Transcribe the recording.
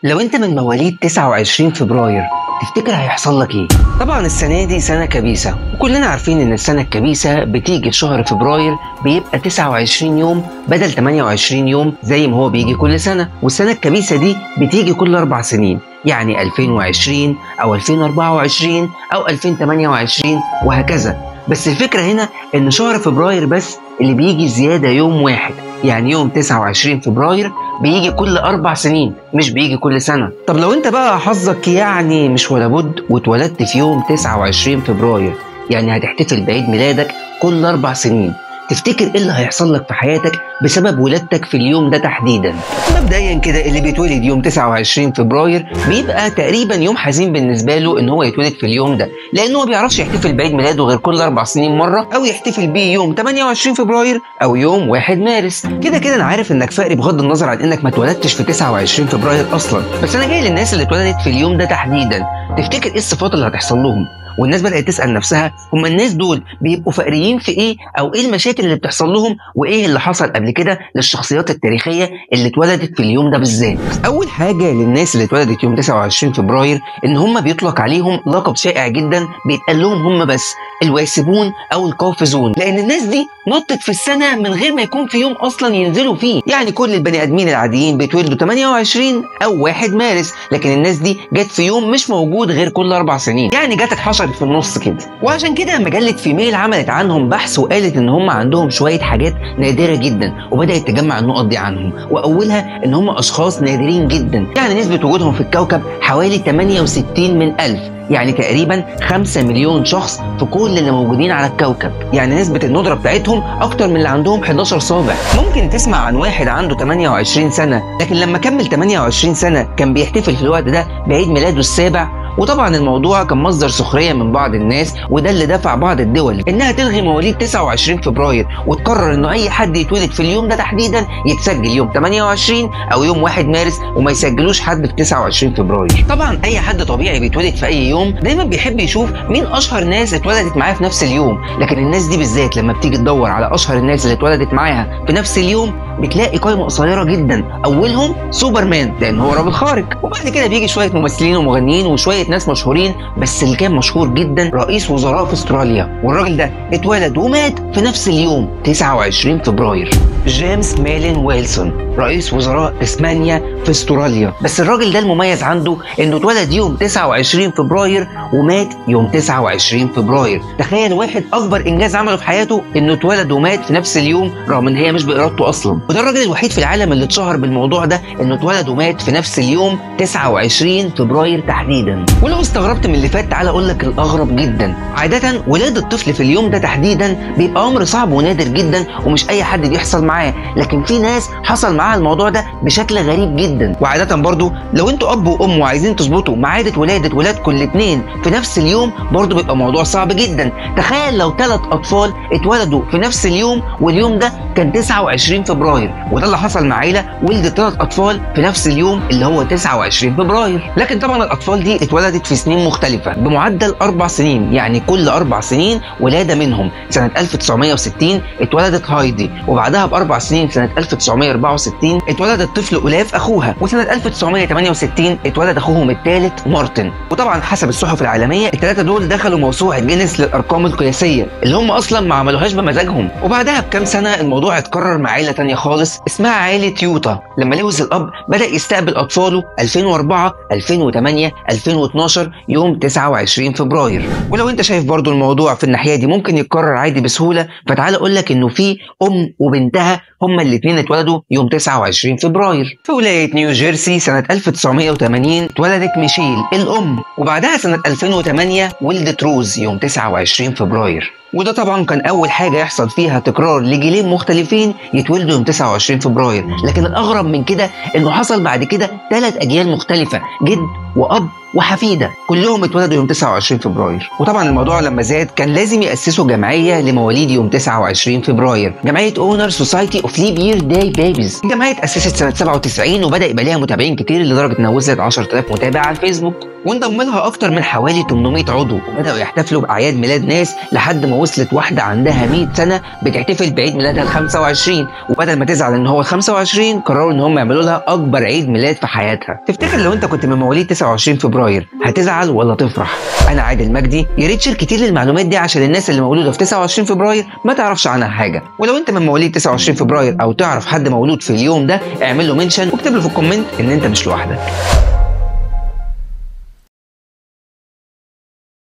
لو انت من مواليد 29 فبراير تفتكر هيحصل لك ايه؟ طبعا السنة دي سنة كبيسة وكلنا عارفين ان السنة الكبيسة بتيجي في شهر فبراير بيبقى 29 يوم بدل 28 يوم زي ما هو بيجي كل سنة والسنة الكبيسة دي بتيجي كل أربع سنين يعني 2020 أو 2024 أو 2028 وهكذا بس الفكرة هنا إن شهر فبراير بس اللي بيجي زيادة يوم واحد يعني يوم 29 فبراير بيجي كل أربع سنين مش بيجي كل سنة طب لو أنت بقى حظك يعني مش ولا بد واتولدت في يوم 29 فبراير يعني هتحتفل بعيد ميلادك كل أربع سنين تفتكر ايه اللي هيحصل لك في حياتك بسبب ولادتك في اليوم ده تحديدا مبدئيا كده اللي بيتولد يوم 29 فبراير بيبقى تقريبا يوم حزين بالنسبه له ان هو يتولد في اليوم ده لانه ما بيعرفش يحتفل بعيد ميلاده غير كل اربع سنين مره او يحتفل بيه يوم 28 فبراير او يوم 1 مارس كده كده انا عارف انك فقري بغض النظر عن انك ما اتولدتش في 29 فبراير اصلا بس انا جاي للناس اللي اتولدت في اليوم ده تحديدا تفتكر ايه الصفات اللي هتحصل لهم والناس بدات تسال نفسها هم الناس دول بيبقوا فقريين في ايه او ايه المشاكل اللي بتحصل لهم وايه اللي حصل قبل كده للشخصيات التاريخيه اللي اتولدت في اليوم ده بالذات اول حاجه للناس اللي اتولدت يوم 29 فبراير ان هم بيطلق عليهم لقب شائع جدا بيتقال لهم هم بس الواسبون او القافزون لان الناس دي نطت في السنه من غير ما يكون في يوم اصلا ينزلوا فيه يعني كل البني ادمين العاديين بيتولدوا 28 او 1 مارس لكن الناس دي جت في يوم مش موجود غير كل اربع سنين يعني جت اتحشرت في النص كده وعشان كده مجله فيميل عملت عنهم بحث وقالت ان هم عندهم شويه حاجات نادره جدا وبدات تجمع النقط دي عنهم واولها ان هم اشخاص نادرين جدا يعني نسبه وجودهم في الكوكب حوالي 68 من ألف يعني تقريبا 5 مليون شخص في كل اللي موجودين على الكوكب يعني نسبة الندرة بتاعتهم أكتر من اللي عندهم 11 صابع ممكن تسمع عن واحد عنده 28 سنة لكن لما كمل 28 سنة كان بيحتفل في الوقت ده بعيد ميلاده السابع وطبعا الموضوع كان مصدر سخريه من بعض الناس وده اللي دفع بعض الدول انها تلغي مواليد 29 فبراير وتقرر انه اي حد يتولد في اليوم ده تحديدا يتسجل يوم 28 او يوم 1 مارس وما يسجلوش حد في 29 فبراير طبعا اي حد طبيعي بيتولد في اي يوم دايما بيحب يشوف مين اشهر ناس اتولدت معاه في نفس اليوم لكن الناس دي بالذات لما بتيجي تدور على اشهر الناس اللي اتولدت معاها في نفس اليوم بتلاقي قائمه قصيره جدا اولهم سوبرمان لان هو راجل خارق وبعد كده بيجي شويه ممثلين ومغنيين وشويه ناس مشهورين بس اللي كان مشهور جدا رئيس وزراء في استراليا والراجل ده اتولد ومات في نفس اليوم 29 فبراير جيمس ميلين ويلسون رئيس وزراء اسبانيا في استراليا بس الراجل ده المميز عنده انه اتولد يوم 29 فبراير ومات يوم 29 فبراير تخيل واحد اكبر انجاز عمله في حياته انه اتولد ومات في نفس اليوم رغم ان هي مش بارادته اصلا وده الراجل الوحيد في العالم اللي اتشهر بالموضوع ده انه اتولد ومات في نفس اليوم 29 فبراير تحديدا ولو استغربت من اللي فات تعالى اقول لك الاغرب جدا عاده ولاده الطفل في اليوم ده تحديدا بيبقى امر صعب ونادر جدا ومش اي حد بيحصل معاه لكن في ناس حصل معاها الموضوع ده بشكل غريب جدا وعاده برضو لو انتوا اب وام وعايزين تظبطوا ميعاد ولاده ولادكم الاثنين في نفس اليوم برضو بيبقى موضوع صعب جدا تخيل لو ثلاث اطفال اتولدوا في نفس اليوم واليوم ده كان 29 فبراير وده اللي حصل مع عيله ولدت ثلاث اطفال في نفس اليوم اللي هو 29 فبراير لكن طبعا الاطفال دي اتولدت في سنين مختلفه بمعدل اربع سنين يعني كل اربع سنين ولاده منهم سنه 1960 اتولدت هايدي وبعدها باربع سنين سنه 1964 اتولد الطفل اولاف اخوها وسنه 1968 اتولد اخوهم الثالث مارتن وطبعا حسب الصحف العالميه الثلاثه دول دخلوا موسوعه جينيس للارقام القياسيه اللي هم اصلا ما عملوهاش بمزاجهم وبعدها بكام سنه الموضوع اتكرر مع عيله تانية خالص اسمها عيله يوتا لما لويس الاب بدا يستقبل اطفاله 2004 2008 2012 يوم 29 فبراير ولو انت شايف برضو الموضوع في الناحيه دي ممكن يتكرر عادي بسهوله فتعال اقول لك انه في ام وبنتها هما الاثنين اتولدوا يوم 29 فبراير في ولايه نيو جيرسي سنه 1980 اتولدت ميشيل الام وبعدها سنه 2008 ولدت روز يوم 29 فبراير وده طبعا كان اول حاجه يحصل فيها تكرار لجيلين مختلفين يتولدوا يوم 29 فبراير لكن الاغرب من كده انه حصل بعد كده ثلاث اجيال مختلفه جد واب وحفيده كلهم اتولدوا يوم 29 فبراير وطبعا الموضوع لما زاد كان لازم ياسسوا جمعيه لمواليد يوم 29 فبراير جمعيه اونر سوسايتي اوف ليف يير داي بيبيز الجمعيه اتاسست سنه 97 وبدا يبقى ليها متابعين كتير لدرجه انها وصلت 10000 متابع على الفيسبوك وانضم لها اكتر من حوالي 800 عضو وبداوا يحتفلوا باعياد ميلاد ناس لحد ما وصلت واحده عندها 100 سنه بتحتفل بعيد ميلادها ال 25 وبدل ما تزعل ان هو ال 25 قرروا ان هم يعملوا لها اكبر عيد ميلاد في حياتها تفتكر لو انت كنت من مواليد 29 فبراير هتزعل ولا تفرح انا عادل مجدي يا ريت شير كتير للمعلومات دي عشان الناس اللي مولوده في 29 فبراير ما تعرفش عنها حاجه ولو انت من مواليد 29 فبراير او تعرف حد مولود في اليوم ده اعمل له منشن واكتب له في الكومنت ان انت مش لوحدك